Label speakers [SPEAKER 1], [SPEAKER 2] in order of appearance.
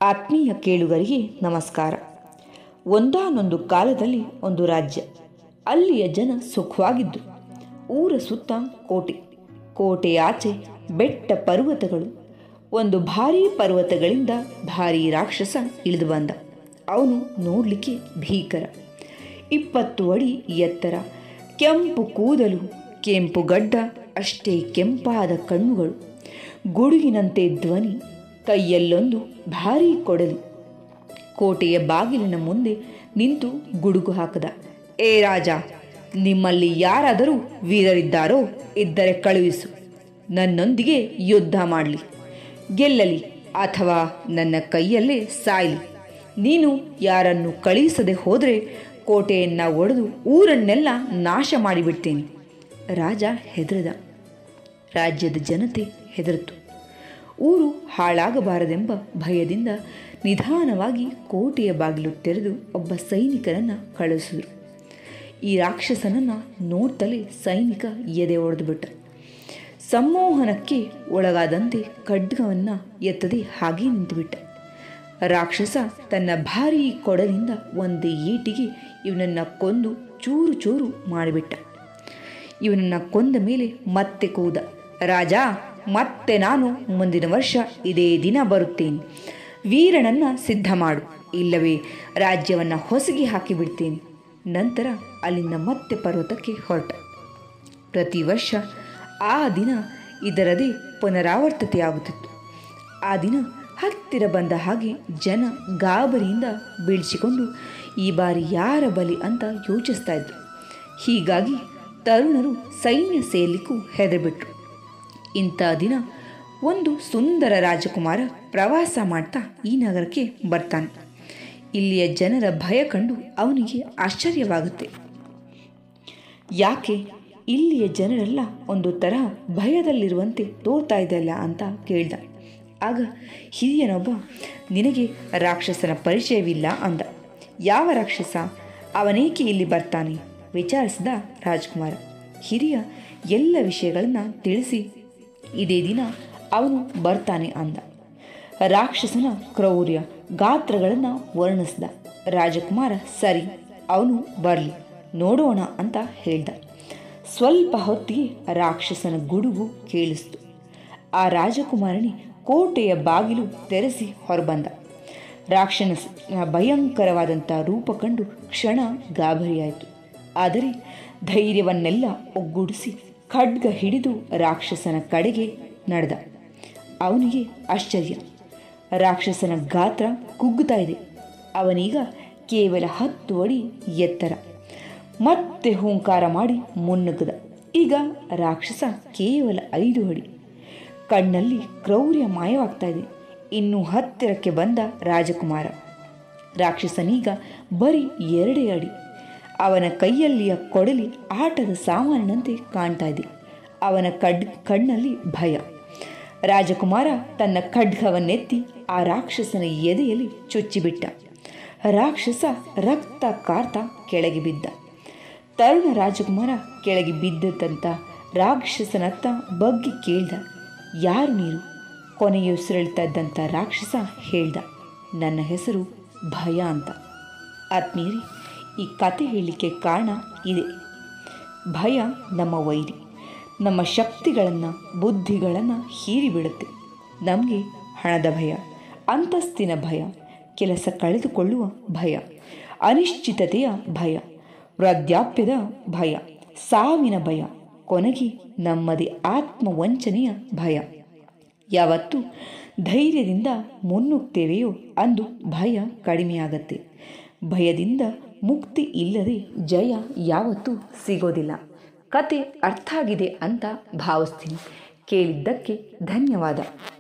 [SPEAKER 1] ಆತ್ಮೀಯ ಕೇಳುಗರಿಗೆ ನಮಸ್ಕಾರ ಒಂದಾನೊಂದು ಕಾಲದಲ್ಲಿ ಒಂದು ರಾಜ್ಯ ಅಲ್ಲಿಯ ಜನ ಸುಖವಾಗಿದ್ದರು ಊರ ಸುತ್ತ ಕೋಟೆ ಕೋಟೆಯಾಚೆ ಬೆಟ್ಟ ಪರ್ವತಗಳು ಒಂದು ಭಾರೀ ಪರ್ವತಗಳಿಂದ ಭಾರೀ ರಾಕ್ಷಸ ಇಳಿದು ಬಂದ ಅವನು ನೋಡಲಿಕ್ಕೆ ಭೀಕರ ಇಪ್ಪತ್ತು ಅಡಿ ಎತ್ತರ ಕೆಂಪು ಕೂದಲು ಕೆಂಪು ಗಡ್ಡ ಅಷ್ಟೇ ಕೆಂಪಾದ ಕಣ್ಣುಗಳು ಗುಡುಗಿನಂತೆ ಧ್ವನಿ ಕೈಯಲ್ಲೊಂದು ಭಾರೀ ಕೊಡಲಿ ಕೋಟೆಯ ಬಾಗಿಲಿನ ಮುಂದೆ ನಿಂತು ಗುಡುಗು ಹಾಕದ ಏ ರಾಜ ನಿಮ್ಮಲ್ಲಿ ಯಾರಾದರೂ ವೀರರಿದ್ದಾರೋ ಇದ್ದರೆ ಕಳುಹಿಸು ನನ್ನೊಂದಿಗೆ ಯುದ್ಧ ಮಾಡಲಿ ಗೆಲ್ಲಲಿ ಅಥವಾ ನನ್ನ ಕೈಯಲ್ಲೇ ಸಾಯಲಿ ನೀನು ಯಾರನ್ನು ಕಳುಹಿಸದೆ ಹೋದರೆ ಕೋಟೆಯನ್ನು ಒಡೆದು ಊರನ್ನೆಲ್ಲ ನಾಶ ಮಾಡಿಬಿಡ್ತೇನೆ ರಾಜ ಹೆದರಿದ ರಾಜ್ಯದ ಜನತೆ ಹೆದರಿತು ಊರು ಹಾಳಾಗಬಾರದೆಂಬ ಭಯದಿಂದ ನಿಧಾನವಾಗಿ ಕೋಟೆಯ ಬಾಗಿಲು ತೆರೆದು ಒಬ್ಬ ಸೈನಿಕನನ್ನು ಕಳುಹಿಸಿದರು ಈ ರಾಕ್ಷಸನನ್ನು ನೋಡ್ತಲೇ ಸೈನಿಕ ಎದೆ ಒಡೆದುಬಿಟ್ಟ ಸಂಮೋಹನಕ್ಕೆ ಒಳಗಾದಂತೆ ಖಡ್ಗವನ್ನು ಎತ್ತದೆ ಹಾಗೇ ನಿಂತುಬಿಟ್ಟ ರಾಕ್ಷಸ ತನ್ನ ಭಾರೀ ಕೊಡಲಿಂದ ಒಂದು ಏಟಿಗೆ ಇವನನ್ನು ಕೊಂದು ಚೂರು ಚೂರು ಮಾಡಿಬಿಟ್ಟ ಇವನನ್ನು ಕೊಂದ ಮೇಲೆ ಮತ್ತೆ ಕೂದ ರಾಜ ಮತ್ತೆ ನಾನು ಮುಂದಿನ ವರ್ಷ ಇದೇ ದಿನ ಬರುತ್ತೇನೆ ವೀರನನ್ನು ಸಿದ್ಧ ಮಾಡು ಇಲ್ಲವೇ ರಾಜ್ಯವನ್ನು ಹೊಸಗಿ ಹಾಕಿಬಿಡ್ತೇನೆ ನಂತರ ಅಲ್ಲಿಂದ ಮತ್ತೆ ಪರ್ವತಕ್ಕೆ ಹೊರಟ ಪ್ರತಿ ವರ್ಷ ಆ ದಿನ ಇದರದೇ ಪುನರಾವರ್ತತೆಯಾಗುತ್ತಿತ್ತು ಆ ದಿನ ಹತ್ತಿರ ಬಂದ ಹಾಗೆ ಜನ ಗಾಬರಿಯಿಂದ ಬೀಳ್ಸಿಕೊಂಡು ಈ ಬಾರಿ ಯಾರ ಬಲಿ ಅಂತ ಯೋಚಿಸ್ತಾ ಇದ್ರು ಹೀಗಾಗಿ ತರುಣರು ಸೈನ್ಯ ಸೇರ್ಲಿಕ್ಕೂ ಹೆದರ್ಬಿಟ್ರು ಇಂಥ ದಿನ ಒಂದು ಸುಂದರ ರಾಜಕುಮಾರ ಪ್ರವಾಸ ಮಾಡ್ತಾ ಈ ನಗರಕ್ಕೆ ಬರ್ತಾನೆ ಇಲ್ಲಿಯ ಜನರ ಭಯ ಕಂಡು ಅವನಿಗೆ ಆಶ್ಚರ್ಯವಾಗುತ್ತೆ ಯಾಕೆ ಇಲ್ಲಿಯ ಜನರೆಲ್ಲ ಒಂದು ತರಹ ಭಯದಲ್ಲಿರುವಂತೆ ತೋರ್ತಾ ಇದೆಯಲ್ಲ ಅಂತ ಕೇಳ್ದ ಆಗ ಹಿರಿಯನೊಬ್ಬ ನಿನಗೆ ರಾಕ್ಷಸನ ಪರಿಚಯವಿಲ್ಲ ಅಂದ ಯಾವ ರಾಕ್ಷಸ ಅವನೇಕೆ ಇಲ್ಲಿ ಬರ್ತಾನೆ ವಿಚಾರಿಸಿದ ರಾಜ್ಕುಮಾರ ಹಿರಿಯ ಎಲ್ಲ ವಿಷಯಗಳನ್ನು ತಿಳಿಸಿ ಇದೇ ದಿನ ಅವನು ಬರ್ತಾನೆ ಅಂದ ರಾಕ್ಷಸನ ಕ್ರೌರ್ಯ ಗಾತ್ರಗಳನ್ನು ವರ್ಣಿಸಿದ ರಾಜಕುಮಾರ ಸರಿ ಅವನು ಬರಲಿ ನೋಡೋಣ ಅಂತ ಹೇಳ್ದ ಸ್ವಲ್ಪ ಹೊತ್ತಿಗೆ ರಾಕ್ಷಸನ ಗುಡುಗು ಕೇಳಿಸ್ತು ಆ ರಾಜಕುಮಾರನಿ ಕೋಟೆಯ ಬಾಗಿಲು ತೆರೆಸಿ ಹೊರಬಂದ ರಾಕ್ಷನ ಭಯಂಕರವಾದಂಥ ರೂಪ ಕಂಡು ಕ್ಷಣ ಗಾಬರಿಯಾಯಿತು ಆದರೆ ಧೈರ್ಯವನ್ನೆಲ್ಲ ಒಗ್ಗೂಡಿಸಿ ಖಡ್ಗ ಹಿಡಿದು ರಾಕ್ಷಸನ ಕಡೆಗೆ ನಡೆದ ಅವನಿಗೆ ಆಶ್ಚರ್ಯ ರಾಕ್ಷಸನ ಗಾತ್ರ ಕುಗ್ಗುತ್ತಾ ಇದೆ ಅವನೀಗ ಕೇವಲ ಹತ್ತು ಅಡಿ ಎತ್ತರ ಮತ್ತೆ ಹೂಂಕಾರ ಮಾಡಿ ಮುನ್ನುಗ್ಗದ ಈಗ ರಾಕ್ಷಸ ಕೇವಲ ಐದು ಅಡಿ ಕಣ್ಣಲ್ಲಿ ಕ್ರೌರ್ಯ ಮಾಯವಾಗ್ತಾ ಇದೆ ಇನ್ನು ಹತ್ತಿರಕ್ಕೆ ಬಂದ ರಾಜಕುಮಾರ ರಾಕ್ಷಸನೀಗ ಬರೀ ಎರಡೇ ಅಡಿ ಅವನ ಕೈಯಲ್ಲಿಯ ಕೊಡಲಿ ಆಟದ ಸಾಮಾನಿನಂತೆ ಕಾಣ್ತಾ ಇದೆ ಅವನ ಕಡ್ ಕಣ್ಣಲ್ಲಿ ಭಯ ರಾಜಕುಮಾರ ತನ್ನ ಖಡ್ಗವನ್ನೆತ್ತಿ ಆ ರಾಕ್ಷಸನ ಎದೆಯಲ್ಲಿ ಚುಚ್ಚಿಬಿಟ್ಟ ರಾಕ್ಷಸ ರಕ್ತ ಕಾರ್ತಾ ಕೆಳಗೆ ಬಿದ್ದ ತರುಣ ರಾಜಕುಮಾರ ಕೆಳಗೆ ಬಿದ್ದಂತ ರಾಕ್ಷಸನತ್ತ ಬಗ್ಗಿ ಕೇಳ್ದ ಯಾರು ನೀರು ಕೊನೆಯುಸಿರೆಳ್ತಾ ಇದ್ದಂಥ ರಾಕ್ಷಸ ಹೇಳ್ದ ನನ್ನ ಹೆಸರು ಭಯ ಅಂತ ಆತ್ಮೀಯರಿ ಈ ಕತೆ ಹೇಳಲಿಕ್ಕೆ ಕಾರಣ ಇದೆ ಭಯ ನಮ್ಮ ವೈರಿ ನಮ್ಮ ಶಕ್ತಿಗಳನ್ನು ಬುದ್ಧಿಗಳನ್ನು ಹೀರಿಬಿಡುತ್ತೆ ನಮಗೆ ಹಣದ ಭಯ ಅಂತಸ್ತಿನ ಭಯ ಕೆಲಸ ಕಳೆದುಕೊಳ್ಳುವ ಭಯ ಅನಿಶ್ಚಿತತೆಯ ಭಯ ವೃದ್ಧಾಪ್ಯದ ಭಯ ಸಾವಿನ ಭಯ ಕೊನೆಗೆ ನಮ್ಮದೇ ಆತ್ಮವಂಚನೆಯ ಭಯ ಯಾವತ್ತು ಧೈರ್ಯದಿಂದ ಮುನ್ನುಗ್ತೇವೆಯೋ ಅಂದು ಭಯ ಕಡಿಮೆಯಾಗತ್ತೆ ಭಯದಿಂದ ಮುಕ್ತಿ ಇಲ್ಲದೆ ಜಯ ಯಾವತ್ತೂ ಸಿಗೋದಿಲ್ಲ ಕತೆ ಅರ್ಥ ಆಗಿದೆ ಅಂತ ಭಾವಿಸ್ತೀನಿ ಕೇಳಿದ್ದಕ್ಕೆ ಧನ್ಯವಾದ